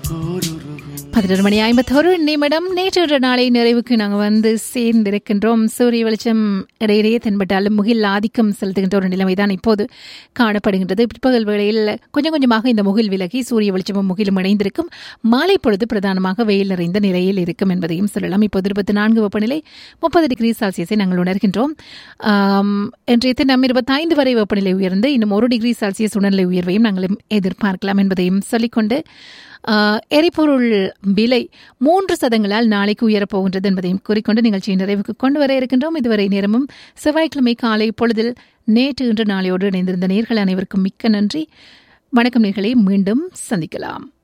பதினொரு மணி ஐம்பத்தொரு நிமிடம் நேற்று நாளை நிறைவுக்கு நாங்கள் வந்து சேர்ந்திருக்கின்றோம் சூரிய வெளிச்சம் இடையிடையே தென்பட்டாலும் முகில் ஆதிக்கம் செலுத்துகின்ற ஒரு நிலைமைதான் இப்போது காணப்படுகின்றது பிற்பகல் வேளையில் கொஞ்சம் கொஞ்சமாக இந்த முகில் விலகி சூரிய வெளிச்சமும் முகிலும் இணைந்திருக்கும் மாலை பொழுது பிரதானமாக வெயில் நிறைந்த நிலையில் இருக்கும் என்பதையும் சொல்லலாம் இப்போது இருபத்தி நான்கு வெப்பநிலை முப்பது டிகிரி செல்சியஸை நாங்கள் உணர்கின்றோம் ஆம், இன்றைய தினம் இருபத்தைந்து வரை வெப்பநிலை உயர்ந்து இன்னும் ஒரு டிகிரி செல்சியஸ் உணர்நிலை உயர்வையும் நாங்கள் எதிர்பார்க்கலாம் என்பதையும் சொல்லிக்கொண்டு ஆஹ், எரிபொருள் விலை மூன்று சதங்களால் நாளைக்கு உயரப்போகின்றது என்பதையும் கூறிக்கொண்டு நிகழ்ச்சியின் நிறைவுக்கு கொண்டு வர இருக்கின்றோம் இதுவரை நேரமும் செவ்வாய்க்கிழமை காலை பொழுதில் நேற்று இன்று நாளையோடு இணைந்திருந்த நேர்கள் அனைவருக்கும் மிக்க நன்றி வணக்கம் நேர்களை மீண்டும் சந்திக்கலாம்